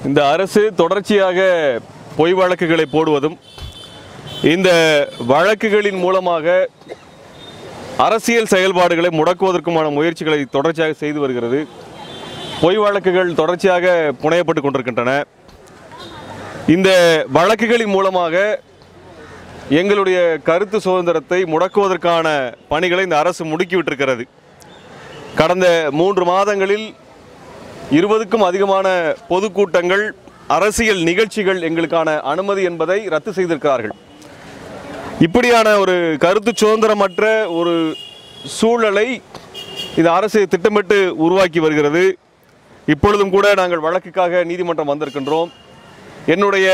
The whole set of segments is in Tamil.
இந்த அரசு தொடர்ச்சியாக பொய் வழக்குகளை போடுவதும் இந்த வழக்குகளின் மூலமாக அரசியல் செயல்பாடுகளை முடக்குவதற்குமான முயற்சிகளை தொடர்ச்சியாக செய்து வருகிறது பொய் வழக்குகள் தொடர்ச்சியாக புனையப்பட்டு கொண்டிருக்கின்றன இந்த வழக்குகளின் மூலமாக எங்களுடைய கருத்து சுதந்திரத்தை முடக்குவதற்கான பணிகளை இந்த அரசு முடுக்கிவிட்டிருக்கிறது கடந்த மூன்று மாதங்களில் இருபதுக்கும் அதிகமான பொதுக்கூட்டங்கள் அரசியல் நிகழ்ச்சிகள் எங்களுக்கான அனுமதி என்பதை ரத்து செய்திருக்கிறார்கள் இப்படியான ஒரு கருத்து சுதந்திரமற்ற ஒரு சூழலை இந்த அரசு திட்டமிட்டு உருவாக்கி வருகிறது இப்பொழுதும் கூட நாங்கள் வழக்குக்காக நீதிமன்றம் வந்திருக்கின்றோம் என்னுடைய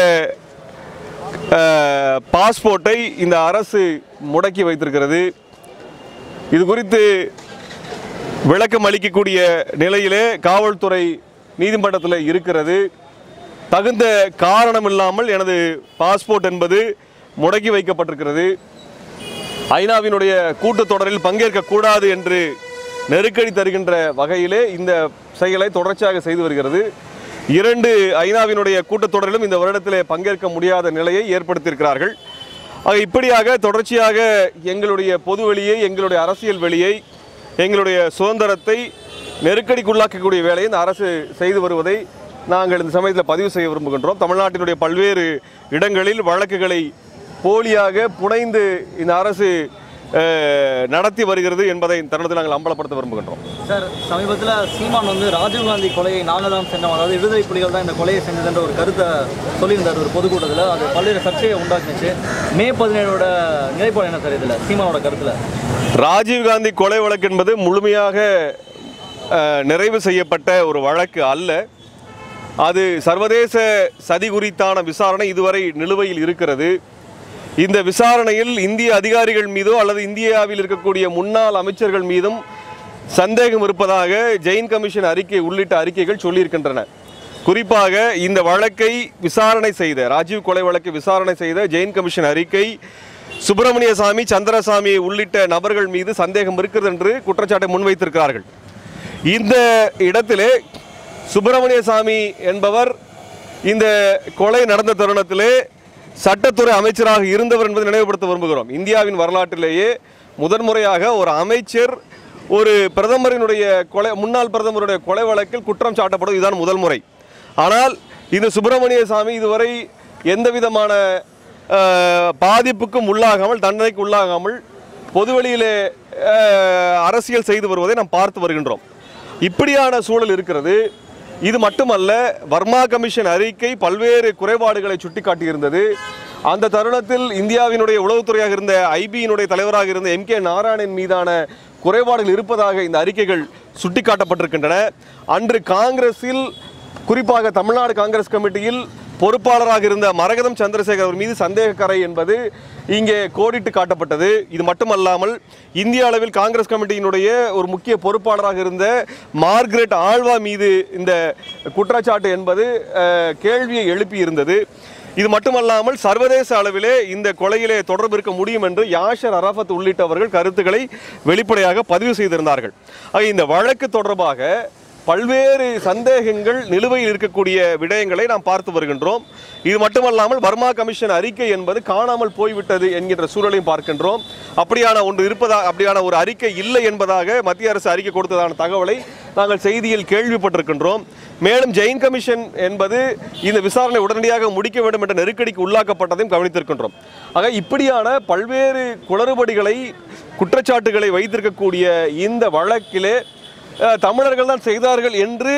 அஹ், பாஸ்போர்ட்டை இந்த அரசு முடக்கி வைத்திருக்கிறது இது குறித்து விளக்கம் அளிக்கக்கூடிய நிலையிலே காவல்துறை நீதிமன்றத்தில் இருக்கிறது தகுந்த காரணம் இல்லாமல் எனது பாஸ்போர்ட் என்பது முடக்கி வைக்கப்பட்டிருக்கிறது ஐநாவினுடைய கூட்டத்தொடரில் பங்கேற்கக்கூடாது என்று நெருக்கடி தருகின்ற வகையிலே இந்த செயலை தொடர்ச்சியாக செய்து வருகிறது இரண்டு ஐநாவினுடைய கூட்டத்தொடரிலும் இந்த வருடத்திலே பங்கேற்க முடியாத நிலையை ஏற்படுத்தியிருக்கிறார்கள் ஆக இப்படியாக தொடர்ச்சியாக எங்களுடைய பொது வெளியை எங்களுடைய அரசியல் வெளியை எங்களுடைய சுதந்திரத்தை நெருக்கடிக்குள்ளாக்கக்கூடிய வேலையை இந்த அரசு செய்து வருவதை நாங்கள் இந்த சமயத்தில் பதிவு செய்ய விரும்புகின்றோம் தமிழ்நாட்டினுடைய பல்வேறு இடங்களில் வழக்குகளை போலியாக புனைந்து இந்த அரசு அஹ், நடத்தி வருகிறது என்பதை இந்த தருணத்தில் நாங்கள் அம்பலப்படுத்த விரும்புகின்றோம் சார் சமீபத்தில் சீமான் வந்து ராஜீவ்காந்தி கொலையை நாங்கள் தான் செஞ்சோம் அதாவது விடுதலை புலிகள் தான் இந்த கொலையை செஞ்சதுன்ற ஒரு கருத்தை சொல்லியிருந்தார் ஒரு பொதுக்கூட்டத்தில் அது பல்வேறு சர்ச்சையை உண்டாக்குனுச்சு மே பதினேழோட நிலைப்பாடு என்ன சார் இதில் சீமானோட கருத்தில் ராஜீவ்காந்தி கொலை வழக்கு என்பது முழுமையாக அஹ், நிறைவு செய்யப்பட்ட ஒரு வழக்கு அல்ல அது சர்வதேச சதி குறித்தான விசாரணை இதுவரை நிலுவையில் இருக்கிறது இந்த விசாரணையில் இந்திய அதிகாரிகள் மீதோ அல்லது இந்தியாவில் இருக்கக்கூடிய முன்னாள் அமைச்சர்கள் மீதும் சந்தேகம் இருப்பதாக ஜெயின் கமிஷன் அறிக்கை உள்ளிட்ட அறிக்கைகள் சொல்லியிருக்கின்றன குறிப்பாக இந்த வழக்கை விசாரணை செய்த ராஜீவ் கொலை வழக்கை விசாரணை செய்த ஜெயின் கமிஷன் அறிக்கை சுப்பிரமணிய சாமி சந்திரசாமி உள்ளிட்ட நபர்கள் மீது சந்தேகம் இருக்கிறது என்று குற்றச்சாட்டை முன்வைத்திருக்கிறார்கள் இந்த இடத்திலே சுப்பிரமணிய சாமி என்பவர் இந்த கொலை நடந்த தருணத்திலே சட்டத்துறை அமைச்சராக இருந்தவர் என்பதை நினைவுபடுத்த விரும்புகிறோம் இந்தியாவின் வரலாற்றிலேயே முதன்முறையாக ஒரு அமைச்சர் ஒரு பிரதமரினுடைய கொலை முன்னாள் பிரதமருடைய கொலை வழக்கில் குற்றம் சாட்டப்படுவது இதுதான் முதல் முறை ஆனால் இந்த சுப்பிரமணிய சாமி இதுவரை எந்த விதமான அஹ், பாதிப்புக்கும் உள்ளாகாமல் தண்டனைக்கு உள்ளாகாமல் பொதுவெளியிலே அஹ், அரசியல் செய்து வருவதை நாம் பார்த்து வருகின்றோம் இப்படியான சூழல் இருக்கிறது இது மட்டுமல்ல வர்மா கமிஷன் அறிக்கை பல்வேறு குறைபாடுகளை சுட்டிக்காட்டியிருந்தது அந்த தருணத்தில் இந்தியாவினுடைய உளவுத்துறையாக இருந்த ஐபியினுடைய தலைவராக இருந்த எம் கே நாராயணன் மீதான குறைபாடுகள் இருப்பதாக இந்த அறிக்கைகள் சுட்டிக்காட்டப்பட்டிருக்கின்றன அன்று காங்கிரஸில் குறிப்பாக தமிழ்நாடு காங்கிரஸ் கமிட்டியில் பொறுப்பாளராக இருந்த மரகதம் சந்திரசேகர் அவர் மீது சந்தேகக்கரை என்பது இங்கே கோடிட்டு காட்டப்பட்டது இது மட்டுமல்லாமல் இந்திய அளவில் காங்கிரஸ் கமிட்டியினுடைய ஒரு முக்கிய பொறுப்பாளராக இருந்த மார்கரெட் ஆழ்வா மீது இந்த குற்றச்சாட்டு என்பது அஹ், கேள்வியை எழுப்பி இருந்தது இது மட்டுமல்லாமல் சர்வதேச அளவிலே இந்த கொலையிலே தொடர்பு இருக்க முடியும் என்று யாஷர் அரஃபத் உள்ளிட்டவர்கள் கருத்துக்களை வெளிப்படையாக பதிவு செய்திருந்தார்கள் ஆக இந்த வழக்கு தொடர்பாக பல்வேறு சந்தேகங்கள் நிலுவையில் இருக்கக்கூடிய விடயங்களை நாம் பார்த்து வருகின்றோம் இது மட்டுமல்லாமல் வர்மா கமிஷன் அறிக்கை என்பது காணாமல் போய்விட்டது என்கின்ற சூழலையும் பார்க்கின்றோம் அப்படியான ஒன்று இருப்பதா அப்படியான ஒரு அறிக்கை இல்லை என்பதாக மத்திய அரசு அறிக்கை கொடுத்ததான தகவலை நாங்கள் செய்தியில் கேள்விப்பட்டிருக்கின்றோம் மேலும் ஜெயின் கமிஷன் என்பது இந்த விசாரணை உடனடியாக முடிக்க வேண்டும் என்ற நெருக்கடிக்கு உள்ளாக்கப்பட்டதையும் கவனித்திருக்கின்றோம் ஆக இப்படியான பல்வேறு குளறுபடிகளை குற்றச்சாட்டுகளை வைத்திருக்கக்கூடிய இந்த வழக்கிலே அஹ், தமிழர்கள் தான் செய்தார்கள் என்று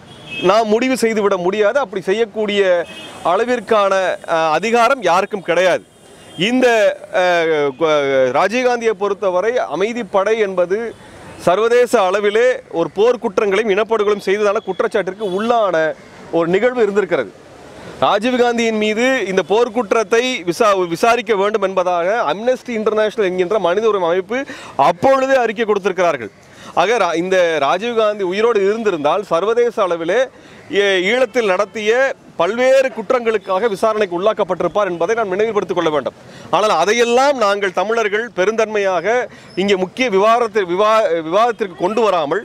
நாம் முடிவு செய்துவிட முடியாது அப்படி செய்யக்கூடிய அளவிற்கான அஹ், அதிகாரம் யாருக்கும் கிடையாது இந்த அஹ், கு- ராஜீவ்காந்தியை பொறுத்தவரை அமைதிப்படை என்பது சர்வதேச அளவிலே ஒரு போர் குற்றங்களையும் இனப்படுகொலையும் செய்ததான குற்றச்சாட்டிற்கு உள்ளான ஒரு நிகழ்வு இருந்திருக்கிறது ராஜீவ்காந்தியின் மீது இந்த போர்க்குற்றத்தை விசா விசாரிக்க வேண்டும் என்பதாக அம்னஸ்டி இன்டர்நேஷனல் என்கின்ற மனித உரிமை அமைப்பு அப்பொழுதே அறிக்கை கொடுத்திருக்கிறார்கள் ஆக ரா- இந்த ராஜீவ்காந்தி உயிரோடு இருந்திருந்தால் சர்வதேச அளவிலே ஈ- ஈழத்தில் நடத்திய பல்வேறு குற்றங்களுக்காக விசாரணைக்கு உள்ளாக்கப்பட்டிருப்பார் என்பதை நான் நினைவுபடுத்திக் கொள்ள வேண்டும் ஆனால் அதையெல்லாம் நாங்கள் தமிழர்கள் பெருந்தன்மையாக இங்கே முக்கிய விவாதத்தை விவா விவாதத்திற்கு கொண்டு வராமல்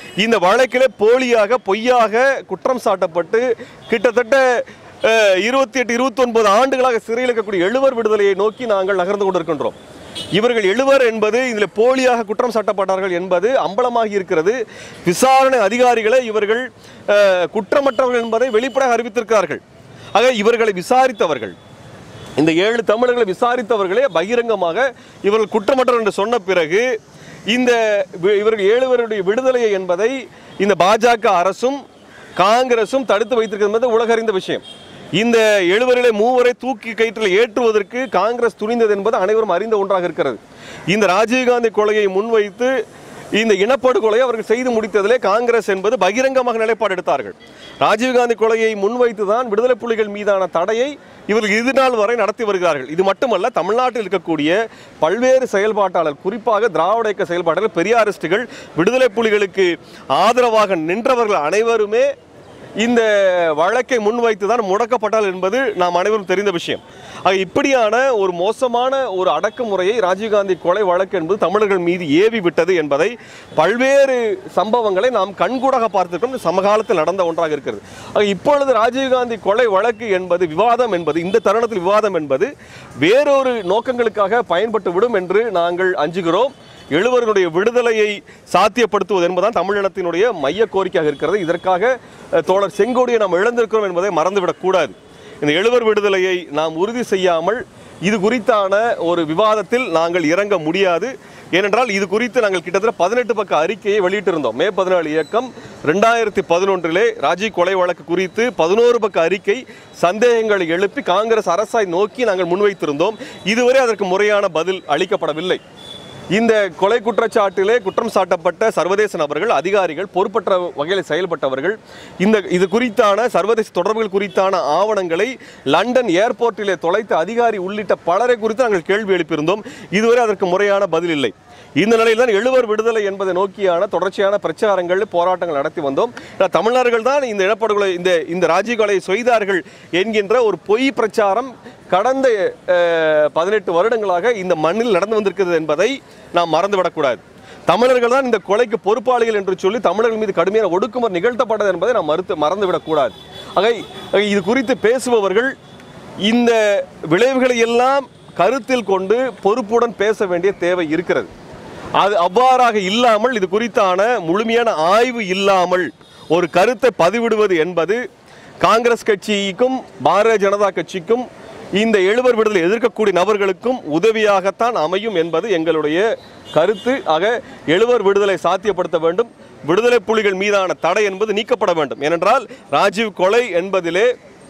இந்த வழக்கிலே போலியாக பொய்யாக குற்றம் சாட்டப்பட்டு கிட்டத்தட்ட அஹ், இருபத்தி எட்டு இருபத்தொன்பது ஆண்டுகளாக சிறையில் இருக்கக்கூடிய எழுவர் விடுதலையை நோக்கி நாங்கள் நகர்ந்து கொண்டிருக்கின்றோம் இவர்கள் எழுவர் என்பது இதில் போலியாக குற்றம் சாட்டப்பட்டார்கள் என்பது அம்பலமாகி இருக்கிறது விசாரணை அதிகாரிகளை இவர்கள் அஹ், குற்றமற்றவர்கள் என்பதை வெளிப்படையாக அறிவித்திருக்கிறார்கள் ஆக இவர்களை விசாரித்தவர்கள் இந்த ஏழு தமிழர்களை விசாரித்தவர்களே பகிரங்கமாக இவர்கள் குற்றமற்றவர் என்று சொன்ன பிறகு இந்த வி- இவர்கள் ஏழுவருடைய விடுதலையை என்பதை இந்த பாஜக அரசும் காங்கிரசும் தடுத்து வைத்திருக்கிறது என்பது உலகறிந்த விஷயம் இந்த எழுவரிலே மூவரை தூக்கி கயிற்றில் ஏற்றுவதற்கு காங்கிரஸ் துணிந்தது என்பது அனைவரும் அறிந்த ஒன்றாக இருக்கிறது இந்த ராஜீவ்காந்தி கொலையை முன்வைத்து இந்த இனப்படுகொலையை அவர்கள் செய்து முடித்ததிலே காங்கிரஸ் என்பது பகிரங்கமாக நிலைப்பாடு எடுத்தார்கள் ராஜீவ்காந்தி கொலையை முன்வைத்து தான் விடுதலை புலிகள் மீதான தடையை இவர்கள் இது நாள் வரை நடத்தி வருகிறார்கள் இது மட்டுமல்ல தமிழ்நாட்டில் இருக்கக்கூடிய பல்வேறு செயல்பாட்டாளர் குறிப்பாக திராவிட இயக்க செயல்பாட்டாளர் பெரியாரிஸ்டுகள் விடுதலை புலிகளுக்கு ஆதரவாக நின்றவர்கள் அனைவருமே இந்த வழக்கை முன்வைத்து தான் முடக்கப்பட்டால் என்பது நாம் அனைவரும் தெரிந்த விஷயம் ஆக இப்படியான ஒரு மோசமான ஒரு அடக்குமுறையை ராஜீவ்காந்தி கொலை வழக்கு என்பது தமிழர்கள் மீது ஏவி விட்டது என்பதை பல்வேறு சம்பவங்களை நாம் கண்கூடாக பார்த்திருக்கோம் இது சமகாலத்தில் நடந்த ஒன்றாக இருக்கிறது ஆக இப்பொழுது ராஜீவ்காந்தி கொலை வழக்கு என்பது விவாதம் என்பது இந்த தருணத்தில் விவாதம் என்பது வேறொரு நோக்கங்களுக்காக பயன்பட்டு விடும் என்று நாங்கள் அஞ்சுகிறோம் எழுவருடைய விடுதலையை சாத்தியப்படுத்துவது என்பதுதான் தமிழினத்தினுடைய மைய கோரிக்கையாக இருக்கிறது இதற்காக அஹ், தோழர் செங்கோடியை நாம் இழந்திருக்கிறோம் என்பதை மறந்துவிடக் கூடாது இந்த எழுவர் விடுதலையை நாம் உறுதி செய்யாமல் இது குறித்தான ஒரு விவாதத்தில் நாங்கள் இறங்க முடியாது ஏனென்றால் இது குறித்து நாங்கள் கிட்டத்தட்ட பதினெட்டு பக்க அறிக்கையை வெளியிட்டிருந்தோம் மே பதினாலு இயக்கம் ரெண்டாயிரத்தி பதினொன்றிலே ராஜீவ் கொலை வழக்கு குறித்து பதினோரு பக்க அறிக்கை சந்தேகங்களை எழுப்பி காங்கிரஸ் அரசாய் நோக்கி நாங்கள் முன்வைத்திருந்தோம் இதுவரை அதற்கு முறையான பதில் அளிக்கப்படவில்லை இந்த கொலை குற்றச்சாட்டிலே குற்றம் சாட்டப்பட்ட சர்வதேச நபர்கள் அதிகாரிகள் பொறுப்பற்ற வகையில் செயல்பட்டவர்கள் இந்த இது குறித்தான சர்வதேச தொடர்புகள் குறித்தான ஆவணங்களை லண்டன் ஏர்போர்ட்டிலே தொலைத்த அதிகாரி உள்ளிட்ட பலரை குறித்து நாங்கள் கேள்வி எழுப்பியிருந்தோம் இதுவரை அதற்கு முறையான பதில் இல்லை இந்த நிலையில் தான் எழுவர் விடுதலை என்பதை நோக்கியான தொடர்ச்சியான பிரச்சாரங்கள் போராட்டங்கள் நடத்தி வந்தோம் ஏன்னா தமிழர்கள் தான் இந்த இனப்படுகொலை இந்த இந்த ராஜீவ் கொலையை செய்தார்கள் என்கின்ற ஒரு பொய் பிரச்சாரம் கடந்த பதினெட்டு வருடங்களாக இந்த மண்ணில் நடந்து வந்திருக்கிறது என்பதை நாம் மறந்துவிடக்கூடாது தமிழர்கள் தான் இந்த கொலைக்கு பொறுப்பாளிகள் என்று சொல்லி தமிழர்கள் மீது கடுமையான ஒடுக்குமுறை நிகழ்த்தப்பட்டது என்பதை நாம் மறுத்து மறந்துவிடக்கூடாது ஆக ஆக இது குறித்து பேசுபவர்கள் இந்த விளைவுகளை எல்லாம் கருத்தில் கொண்டு பொறுப்புடன் பேச வேண்டிய தேவை இருக்கிறது அது அவ்வாறாக இல்லாமல் இது குறித்தான முழுமையான ஆய்வு இல்லாமல் ஒரு கருத்தை பதிவிடுவது என்பது காங்கிரஸ் கட்சிக்கும் பாரதிய ஜனதா கட்சிக்கும் இந்த எழுவர் விடுதலை எதிர்க்கக்கூடிய நபர்களுக்கும் உதவியாகத்தான் அமையும் என்பது எங்களுடைய கருத்து ஆக எழுவர் விடுதலை சாத்தியப்படுத்த வேண்டும் விடுதலை புலிகள் மீதான தடை என்பது நீக்கப்பட வேண்டும் ஏனென்றால் ராஜீவ் கொலை என்பதிலே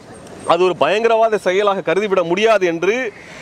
அது ஒரு பயங்கரவாத செயலாக கருதிவிட முடியாது என்று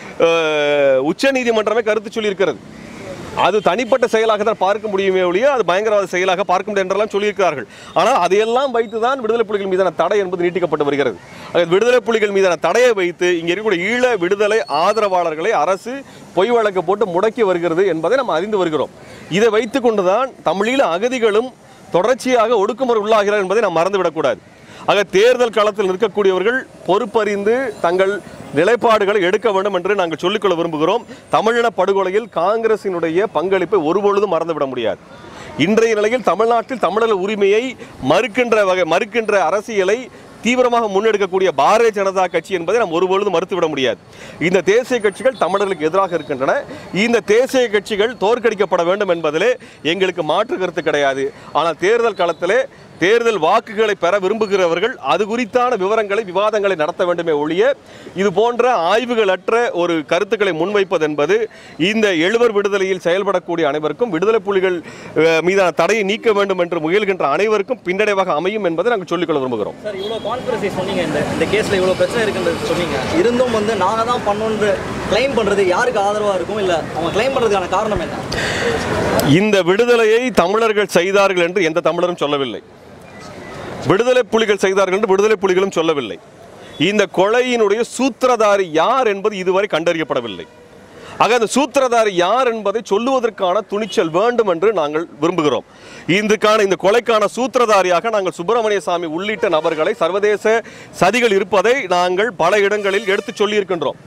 உச்ச நீதிமன்றமே கருத்து சொல்லியிருக்கிறது அது தனிப்பட்ட செயலாக தான் பார்க்க முடியுமே ஒழிய அது பயங்கரவாத செயலாக பார்க்க முடியும் என்றெல்லாம் சொல்லியிருக்கிறார்கள் ஆனால் அதையெல்லாம் வைத்து தான் விடுதலை புலிகள் மீதான தடை என்பது நீட்டிக்கப்பட்டு வருகிறது ஆக விடுதலை புலிகள் மீதான தடையை வைத்து இங்கே இருக்கக்கூடிய ஈழ விடுதலை ஆதரவாளர்களை அரசு பொய் வழக்கு போட்டு முடக்கி வருகிறது என்பதை நாம் அறிந்து வருகிறோம் இதை வைத்து கொண்டுதான் தமிழீழ அகதிகளும் தொடர்ச்சியாக ஒடுக்குமுறை உள்ளாகிறார் என்பதை நாம் மறந்துவிடக்கூடாது ஆக தேர்தல் களத்தில் நிற்கக்கூடியவர்கள் பொறுப்பறிந்து தங்கள் நிலைப்பாடுகளை எடுக்க வேண்டும் என்று நாங்கள் சொல்லிக்கொள்ள விரும்புகிறோம் தமிழின படுகொலையில் காங்கிரசினுடைய பங்களிப்பை ஒருபொழுதும் மறந்துவிட முடியாது இன்றைய நிலையில் தமிழ்நாட்டில் தமிழர் உரிமையை மறுக்கின்ற வகை மறுக்கின்ற அரசியலை தீவிரமாக முன்னெடுக்கக்கூடிய பாரதிய ஜனதா கட்சி என்பதை நாம் ஒருபொழுதும் மறுத்துவிட முடியாது இந்த தேசிய கட்சிகள் தமிழர்களுக்கு எதிராக இருக்கின்றன இந்த தேசிய கட்சிகள் தோற்கடிக்கப்பட வேண்டும் என்பதிலே எங்களுக்கு மாற்று கருத்து கிடையாது ஆனால் தேர்தல் களத்திலே தேர்தல் வாக்குகளை பெற விரும்புகிறவர்கள் அது குறித்தான விவரங்களை விவாதங்களை நடத்த வேண்டுமே ஒழிய இது போன்ற ஆய்வுகளற்ற ஒரு கருத்துக்களை முன்வைப்பது என்பது இந்த எழுவர் விடுதலையில் செயல்படக்கூடிய அனைவருக்கும் விடுதலை புலிகள் அஹ், மீதான தடையை நீக்க வேண்டும் என்று முயல்கின்ற அனைவருக்கும் பின்னடைவாக அமையும் என்பதை நாங்கள் சொல்லிக்கொள்ள விரும்புகிறோம் சார் இவ்வளோ கான்ஸ்பிரசி சொன்னீங்க இந்த இந்த கேஸில் இவ்வளோ பிரச்சனை இருக்குன்றது சொன்னீங்க இருந்தும் வந்து நாங்கள் தான் பண்ணோன்ற கிளைம் பண்ணுறது யாருக்கு ஆதரவாக இருக்கும் இல்லை அவங்க கிளைம் பண்ணுறதுக்கான காரணம் என்ன இந்த விடுதலையை தமிழர்கள் செய்தார்கள் என்று எந்த தமிழரும் சொல்லவில்லை விடுதலை புலிகள் செய்தார்கள் என்று விடுதலை புலிகளும் சொல்லவில்லை இந்த கொலையினுடைய சூத்திரதாரி யார் என்பது இதுவரை கண்டறியப்படவில்லை ஆக அந்த சூத்திரதாரி யார் என்பதை சொல்லுவதற்கான துணிச்சல் வேண்டும் என்று நாங்கள் விரும்புகிறோம் இதுக்கான இந்த கொலைக்கான சூத்திரதாரியாக நாங்கள் சுப்பிரமணிய சாமி உள்ளிட்ட நபர்களை சர்வதேச சதிகள் இருப்பதை நாங்கள் பல இடங்களில் எடுத்துச் சொல்லியிருக்கின்றோம்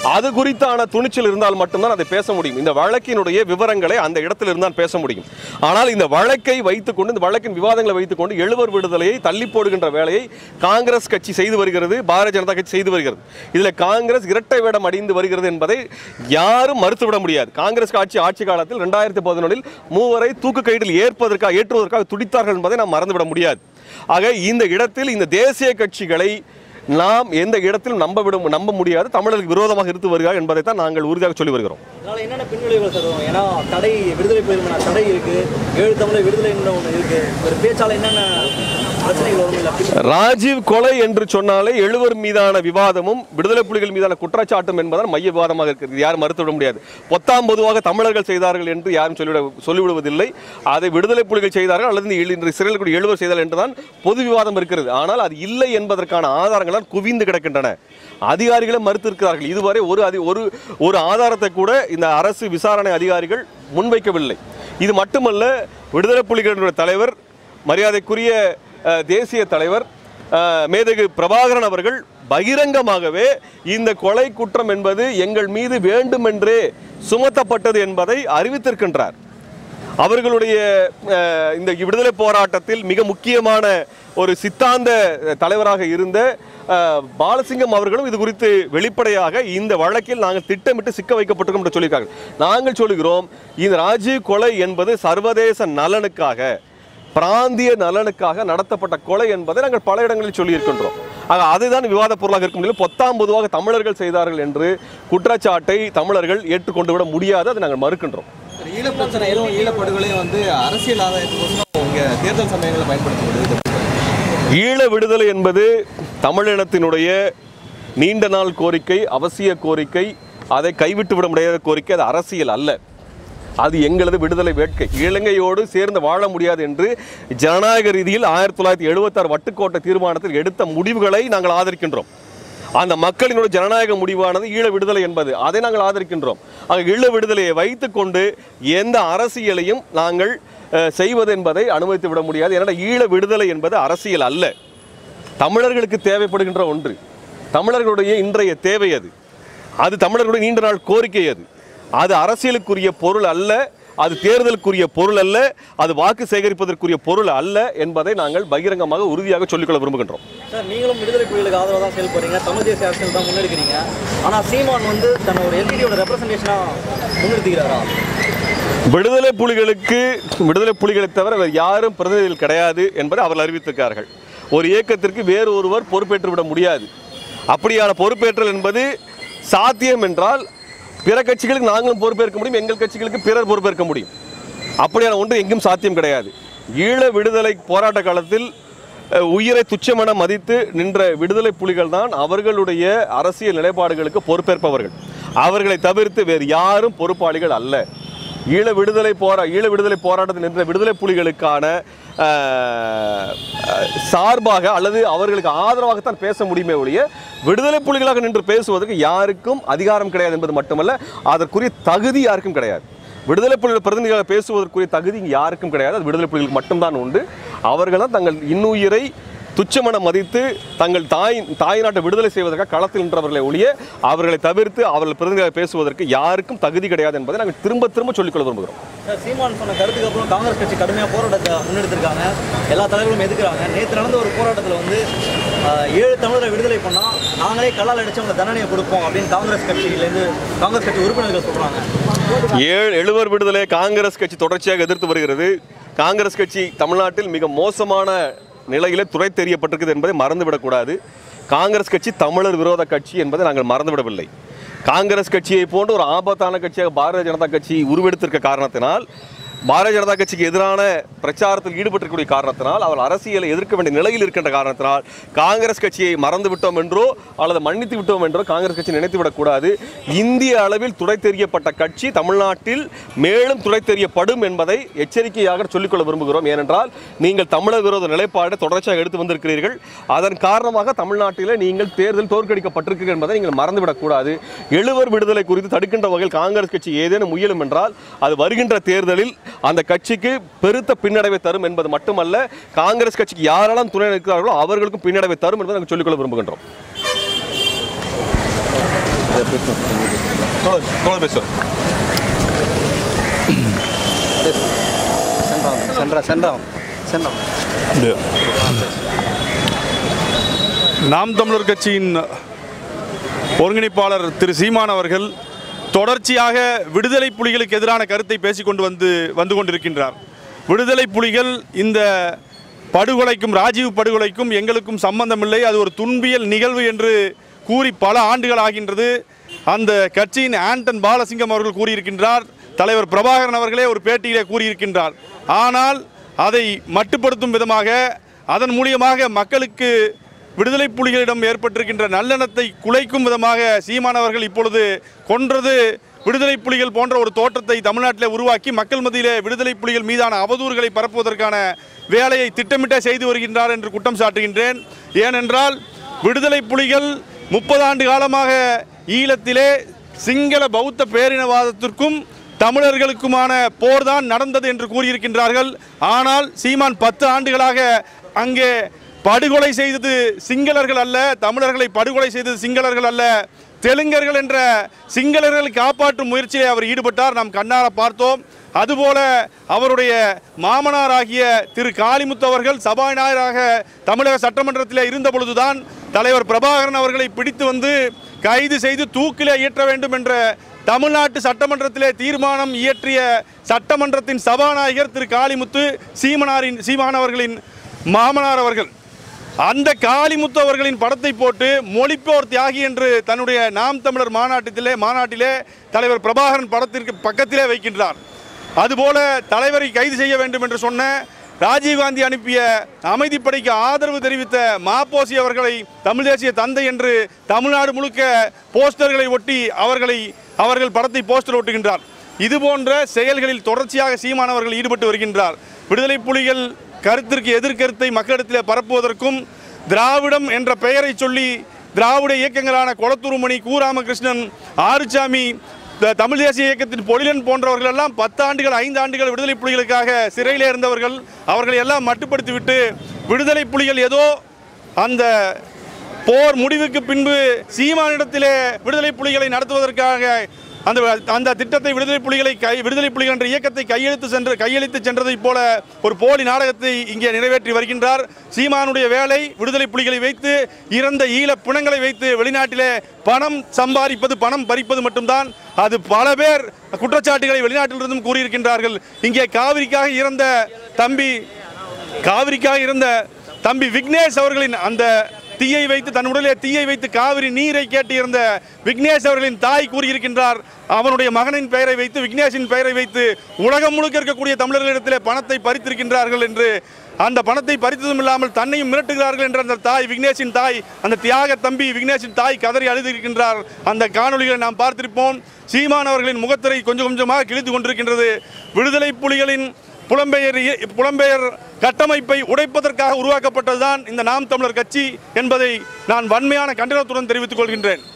அது குறித்தான துணிச்சல் இருந்தால் மட்டும்தான் அதை பேச முடியும் இந்த வழக்கினுடைய விவரங்களை அந்த இடத்தில் இருந்தால் பேச முடியும் ஆனால் இந்த வழக்கை வைத்துக்கொண்டு இந்த வழக்கின் விவாதங்களை வைத்துக்கொண்டு எழுவர் விடுதலையை தள்ளி போடுகின்ற வேலையை காங்கிரஸ் கட்சி செய்து வருகிறது பாரதிய ஜனதா கட்சி செய்து வருகிறது இதில் காங்கிரஸ் இரட்டை வேடம் அடிந்து வருகிறது என்பதை யாரும் மறுத்துவிட முடியாது காங்கிரஸ் ஆட்சி ஆட்சி காலத்தில் ரெண்டாயிரத்தி பதினொன்றில் மூவரை தூக்கு கைதில் ஏற்பதற்காக ஏற்றுவதற்காக துடித்தார்கள் என்பதை நாம் மறந்துவிட முடியாது ஆக இந்த இடத்தில் இந்த தேசிய கட்சிகளை நாம் எந்த இடத்திலும் நம்ப விட நம்ப முடியாது தமிழர்களுக்கு விரோதமாக இருந்து வருகிறார் என்பதை தான் நாங்கள் உறுதியாக சொல்லி வருகிறோம் இதனால என்னென்ன பின்விளைவுகள் சார் வரும் ஏன்னா தடை விடுதலை புலிகளுக்கான தடை இருக்கு ஏழு தமிழர் விடுதலை ஒன்று இருக்கு ஒரு பேச்சால என்னென்ன பிரச்சனைகள் வரும் இல்லை ராஜீவ் கொலை என்று சொன்னாலே எழுவர் மீதான விவாதமும் விடுதலை புலிகள் மீதான குற்றச்சாட்டும் என்பதால் மைய விவாதமாக இருக்கிறது யாரும் மறுத்துவிட முடியாது பொத்தாம் பொதுவாக தமிழர்கள் செய்தார்கள் என்று யாரும் சொல்லிவிட சொல்லிவிடுவதில்லை அதை விடுதலை புலிகள் செய்தார்கள் அல்லது இந்த எழு- இன்று சிறையில் கூடிய எழுவர் செய்தார்கள் என்றுதான் பொது விவாதம் இருக்கிறது ஆனால் அது இல்லை என்பதற்கான ஆதாரங்கள் தான் குவிந்து கிடக்கின்றன அதிகாரிகளை மறுத்திருக்கிறார்கள் இதுவரை ஒரு அதி ஒரு ஒரு ஆதாரத்தை கூட இந்த அரசு விசாரணை அதிகாரிகள் முன்வைக்கவில்லை இது மட்டுமல்ல விடுதலை புலிகளுடைய தலைவர் மரியாதைக்குரிய அஹ், தேசிய தலைவர் அஹ், மேதகு பிரபாகரன் அவர்கள் பகிரங்கமாகவே இந்த கொலை குற்றம் என்பது எங்கள் மீது வேண்டுமென்றே சுமத்தப்பட்டது என்பதை அறிவித்திருக்கின்றார் அவர்களுடைய அஹ், இந்த விடுதலை போராட்டத்தில் மிக முக்கியமான ஒரு சித்தாந்த தலைவராக இருந்த அஹ், பாலசிங்கம் அவர்களும் இது குறித்து வெளிப்படையாக இந்த வழக்கில் நாங்கள் திட்டமிட்டு சிக்க வைக்கப்பட்டிருக்கோம் என்று சொல்லியிருக்காங்க நாங்கள் சொல்கிறோம் இந்த ராஜீவ் கொலை என்பது சர்வதேச நலனுக்காக பிராந்திய நலனுக்காக நடத்தப்பட்ட கொலை என்பதை நாங்கள் பல இடங்களில் சொல்லியிருக்கின்றோம் ஆக அதுதான் விவாத பொருளாக இருக்க முடியல பொத்தாம் பொதுவாக தமிழர்கள் செய்தார்கள் என்று குற்றச்சாட்டை தமிழர்கள் ஏற்றுக்கொண்டு விட முடியாது அதை நாங்கள் மறுக்கின்றோம் ஈழ பிரச்சனையிலும் ஈழப்படுகொலையும் வந்து அரசியல் ஆதாயத்துக்கோசரம் உங்க தேர்தல் சமயங்களை பயன்படுத்துவது ஈழ விடுதலை என்பது தமிழினத்தினுடைய நீண்ட நாள் கோரிக்கை அவசிய கோரிக்கை அதை கைவிட்டு விட முடியாத கோரிக்கை அது அரசியல் அல்ல அது எங்களது விடுதலை வேட்கை இலங்கையோடு சேர்ந்து வாழ முடியாது என்று ஜனநாயக ரீதியில் ஆயிரத்தி தொள்ளாயிரத்தி எழுபத்தாறு வட்டுக்கோட்டை தீர்மானத்தில் எடுத்த முடிவுகளை நாங்கள் ஆதரிக்கின்றோம் அந்த மக்களினுடைய ஜனநாயக முடிவானது ஈழ விடுதலை என்பது அதை நாங்கள் ஆதரிக்கின்றோம் ஆக ஈழ விடுதலையை வைத்துக்கொண்டு எந்த அரசியலையும் நாங்கள் அஹ், செய்வது என்பதை அனுமதித்து விட முடியாது ஏன்னா ஈழ விடுதலை என்பது அரசியல் அல்ல தமிழர்களுக்கு தேவைப்படுகின்ற ஒன்று தமிழர்களுடைய இன்றைய தேவை அது அது தமிழர்களுடைய நீண்ட நாள் கோரிக்கை அது அது அரசியலுக்குரிய பொருள் அல்ல அது தேர்தலுக்குரிய பொருள் அல்ல அது வாக்கு சேகரிப்பதற்குரிய பொருள் அல்ல என்பதை நாங்கள் பகிரங்கமாக உறுதியாக சொல்லிக்கொள்ள விரும்புகின்றோம் சார் நீங்களும் விடுதலை புலிகளுக்கு ஆதரவாக தான் செயல்படுறீங்க தமிழ் தேசிய அரசியல் தான் முன்னெடுக்கிறீங்க ஆனால் சீமான் வந்து தன்னோட எல்டிடியோட ரெப்ரசன்டேஷனாக முன்னெடுத்துக்கிறாரா விடுதலை புலிகளுக்கு விடுதலை புலிகளை தவிர வேறு யாரும் பிரதிநிதிகள் கிடையாது என்பதை அவர்கள் அறிவித்திருக்கிறார்கள் ஒரு இயக்கத்திற்கு வேறு ஒருவர் பொறுப்பேற்று விட முடியாது அப்படியான பொறுப்பேற்றல் என்பது சாத்தியம் என்றால் பிற கட்சிகளுக்கு நாங்களும் பொறுப்பேற்க முடியும் எங்கள் கட்சிகளுக்கு பிறர் பொறுப்பேற்க முடியும் அப்படியான ஒன்று எங்கும் சாத்தியம் கிடையாது ஈழ விடுதலை போராட்ட காலத்தில் அஹ், உயிரை துச்சமென மதித்து நின்ற விடுதலை புலிகள் தான் அவர்களுடைய அரசியல் நிலைப்பாடுகளுக்கு பொறுப்பேற்பவர்கள் அவர்களை தவிர்த்து வேறு யாரும் பொறுப்பாளிகள் அல்ல ஈழ விடுதலை போரா ஈழ விடுதலை போராட்டத்தில் நின்ற விடுதலை புலிகளுக்கான அஹ், அஹ், சார்பாக அல்லது அவர்களுக்கு ஆதரவாகத்தான் பேச முடியுமே ஒழிய விடுதலை புலிகளாக நின்று பேசுவதற்கு யாருக்கும் அதிகாரம் கிடையாது என்பது மட்டுமல்ல அதற்குரிய தகுதி யாருக்கும் கிடையாது விடுதலை புலிகள் பிரதிநிதிகளாக பேசுவதற்குரிய தகுதி இங்கே யாருக்கும் கிடையாது அது விடுதலை புலிகளுக்கு மட்டும்தான் உண்டு அவர்கள் தான் தங்கள் இன்னுயிரை துச்சமென மதித்து தங்கள் தாய் தாய் நாட்டை விடுதலை செய்வதற்காக களத்தில் நின்றவர்களை ஒழிய அவர்களை தவிர்த்து அவர்கள் பிரதிநிதியாக பேசுவதற்கு யாருக்கும் தகுதி கிடையாது என்பதை நாங்கள் திரும்ப திரும்ப சொல்லிக்கொள்ள விரும்புகிறோம் சார் சீமான் சொன்ன கருத்துக்கு அப்புறம் காங்கிரஸ் கட்சி கடுமையாக போராட்டத்தை முன்னெடுத்திருக்காங்க எல்லா தலைவர்களும் எதுக்குறாங்க நேற்று நடந்த ஒரு போராட்டத்தில் வந்து ஆஹ், ஏழு தமிழரை விடுதலை பண்ணால் நாங்களே கல்லால் அடிச்சு அவங்க தண்டனையை கொடுப்போம் அப்படின்னு காங்கிரஸ் கட்சியிலேருந்து காங்கிரஸ் கட்சி உறுப்பினர்கள் சொல்கிறாங்க ஏழு எழுவர் விடுதலை காங்கிரஸ் கட்சி தொடர்ச்சியாக எதிர்த்து வருகிறது காங்கிரஸ் கட்சி தமிழ்நாட்டில் மிக மோசமான நிலையில துறை தெரியப்பட்டிருக்குது என்பதை மறந்துவிடக்கூடாது காங்கிரஸ் கட்சி தமிழர் விரோத கட்சி என்பதை நாங்கள் மறந்துவிடவில்லை காங்கிரஸ் கட்சியை போன்ற ஒரு ஆபத்தான கட்சியாக பாரதிய ஜனதா கட்சி உருவெடுத்திருக்க காரணத்தினால் பாரதிய ஜனதா கட்சிக்கு எதிரான பிரச்சாரத்தில் ஈடுபட்டிருக்கக்கூடிய காரணத்தினால் அவர் அரசியலை எதிர்க்க வேண்டிய நிலையில் இருக்கின்ற காரணத்தினால் காங்கிரஸ் கட்சியை மறந்து விட்டோம் என்றோ அல்லது மன்னித்து விட்டோம் என்றோ காங்கிரஸ் கட்சி நினைத்து விடக்கூடாது இந்திய அளவில் துடை தெரியப்பட்ட கட்சி தமிழ்நாட்டில் மேலும் துடை தெரியப்படும் என்பதை எச்சரிக்கையாக சொல்லிக்கொள்ள விரும்புகிறோம் ஏனென்றால் நீங்கள் தமிழர் விரோத நிலைப்பாடு தொடர்ச்சியாக எடுத்து வந்திருக்கிறீர்கள் அதன் காரணமாக தமிழ்நாட்டில் நீங்கள் தேர்தல் தோற்கடிக்கப்பட்டிருக்கிறீர்கள் என்பதை நீங்கள் மறந்துவிடக்கூடாது எழுவர் விடுதலை குறித்து தடுக்கின்ற வகையில் காங்கிரஸ் கட்சி ஏதேனும் முயலும் என்றால் அது வருகின்ற தேர்தலில் அந்த கட்சிக்கு பெருத்த பின்னடைவை தரும் என்பது மட்டுமல்ல காங்கிரஸ் கட்சிக்கு யாரெல்லாம் துணை நிற்கிறார்களோ அவர்களுக்கும் பின்னடைவை தரும் என்பதை நாங்கள் சொல்லிக்கொள்ள விரும்புகின்றோம் தோழர் தோழர் பேசுவார் சென்றா சென்றா சென்றா நாம் தமிழர் கட்சியின் ஒருங்கிணைப்பாளர் திரு சீமான் அவர்கள் தொடர்ச்சியாக விடுதலை புலிகளுக்கு எதிரான கருத்தை பேசிக்கொண்டு வந்து வந்து கொண்டிருக்கின்றார் விடுதலை புலிகள் இந்த படுகொலைக்கும் ராஜீவ் படுகொலைக்கும் எங்களுக்கும் சம்பந்தமில்லை அது ஒரு துன்பியல் நிகழ்வு என்று கூறி பல ஆண்டுகள் ஆகின்றது அந்த கட்சியின் ஆண்டன் பாலசிங்கம் அவர்கள் கூறியிருக்கின்றார் தலைவர் பிரபாகரன் அவர்களே ஒரு பேட்டியிலே கூறியிருக்கின்றார் ஆனால் அதை மட்டுப்படுத்தும் விதமாக அதன் மூலியமாக மக்களுக்கு விடுதலை புலிகளிடம் ஏற்பட்டிருக்கின்ற நல்லெண்ணத்தை குலைக்கும் விதமாக சீமானவர்கள் இப்பொழுது கொன்றது விடுதலை புலிகள் போன்ற ஒரு தோற்றத்தை தமிழ்நாட்டிலே உருவாக்கி மக்கள் மத்தியிலே விடுதலை புலிகள் மீதான அவதூறுகளை பரப்புவதற்கான வேலையை திட்டமிட்ட செய்து வருகின்றார் என்று குற்றம் சாட்டுகின்றேன் ஏனென்றால் விடுதலை புலிகள் முப்பது ஆண்டு காலமாக ஈழத்திலே சிங்கள பௌத்த பேரினவாதத்திற்கும் தமிழர்களுக்குமான போர்தான் நடந்தது என்று கூறியிருக்கின்றார்கள் ஆனால் சீமான் பத்து ஆண்டுகளாக அங்கே படுகொலை செய்தது சிங்களர்கள் அல்ல தமிழர்களை படுகொலை செய்தது சிங்களர்கள் அல்ல தெலுங்கர்கள் என்ற சிங்களர்களை காப்பாற்றும் முயற்சியை அவர் ஈடுபட்டார் நாம் கண்ணார பார்த்தோம் அதுபோல அவருடைய மாமனாராகிய திரு காளிமுத்து அவர்கள் சபாநாயகராக தமிழக சட்டமன்றத்தில் இருந்த பொழுதுதான் தலைவர் பிரபாகரன் அவர்களை பிடித்து வந்து கைது செய்து தூக்கிலே இயற்ற வேண்டும் என்ற தமிழ்நாட்டு சட்டமன்றத்திலே தீர்மானம் இயற்றிய சட்டமன்றத்தின் சபாநாயகர் திரு காளிமுத்து சீமனாரின் சீமான் அவர்களின் மாமனார் அவர்கள் அந்த காளிமுத்து அவர்களின் படத்தை போட்டு மொழிப்போர் தியாகி என்று தன்னுடைய நாம் தமிழர் மாநாட்டத்திலே மாநாட்டிலே தலைவர் பிரபாகரன் படத்திற்கு பக்கத்திலே வைக்கின்றார் அதுபோல தலைவரை கைது செய்ய வேண்டும் என்று சொன்ன ராஜீவ்காந்தி அனுப்பிய அமைதிப்படைக்கு ஆதரவு தெரிவித்த மாப்போசி அவர்களை தமிழ் தேசிய தந்தை என்று தமிழ்நாடு முழுக்க போஸ்டர்களை ஒட்டி அவர்களை அவர்கள் படத்தை போஸ்டர் ஒட்டுகின்றார் இது போன்ற செயல்களில் தொடர்ச்சியாக சீமானவர்கள் ஈடுபட்டு வருகின்றார் விடுதலை புலிகள் கருத்திற்கு எதிர்கருத்தை மக்களிடத்தில் பரப்புவதற்கும் திராவிடம் என்ற பெயரை சொல்லி திராவிட இயக்கங்களான கொளத்தூர்மணி கு ராமகிருஷ்ணன் ஆறுசாமி த- தமிழ் தேசிய இயக்கத்தின் பொழிலன் போன்றவர்கள் எல்லாம் பத்து ஆண்டுகள் ஐந்து ஆண்டுகள் விடுதலை புலிகளுக்காக சிறையிலே இருந்தவர்கள் அவர்களை எல்லாம் மட்டுப்படுத்திவிட்டு விடுதலை புலிகள் ஏதோ அந்த போர் முடிவுக்கு பின்பு சீமானிடத்திலே விடுதலை புலிகளை நடத்துவதற்காக அந்த அந்த திட்டத்தை விடுதலை புலிகளை கை விடுதலை புலிகள் என்ற இயக்கத்தை கையெழுத்து சென்று கையெழுத்து சென்றதைப் போல ஒரு போலி நாடகத்தை இங்கே நிறைவேற்றி வருகின்றார் சீமானுடைய வேலை விடுதலை புலிகளை வைத்து இறந்த ஈழ பிணங்களை வைத்து வெளிநாட்டிலே பணம் சம்பாதிப்பது பணம் பறிப்பது மட்டும்தான் அது பல பேர் குற்றச்சாட்டுகளை வெளிநாட்டிலிருந்தும் கூறியிருக்கின்றார்கள் இங்கே காவிரிக்காக இறந்த தம்பி காவிரிக்காக இருந்த தம்பி விக்னேஷ் அவர்களின் அந்த தீயை வைத்து தன் உடலே தீயை வைத்து காவிரி நீரை கேட்டு இருந்த விக்னேஷ் அவர்களின் தாய் கூறியிருக்கின்றார் அவனுடைய மகனின் பெயரை வைத்து விக்னேஷின் பெயரை வைத்து உலகம் முழுக்க இருக்கக்கூடிய தமிழர்களிடத்திலே பணத்தை பறித்திருக்கின்றார்கள் என்று அந்த பணத்தை பறித்ததும் இல்லாமல் தன்னையும் மிரட்டுகிறார்கள் என்ற அந்த தாய் விக்னேஷின் தாய் அந்த தியாக தம்பி விக்னேஷின் தாய் கதறி அழுதிருக்கின்றார் அந்த காணொளிகளை நாம் பார்த்திருப்போம் சீமான் அவர்களின் முகத்திரை கொஞ்சம் கொஞ்சமாக கிழித்து கொண்டிருக்கின்றது விடுதலை புலிகளின் புலம்பெயர் இய- புலம்பெயர் கட்டமைப்பை உடைப்பதற்காக உருவாக்கப்பட்டதுதான் இந்த நாம் தமிழர் கட்சி என்பதை நான் வன்மையான கண்டனத்துடன் தெரிவித்துக் கொள்கின்றேன்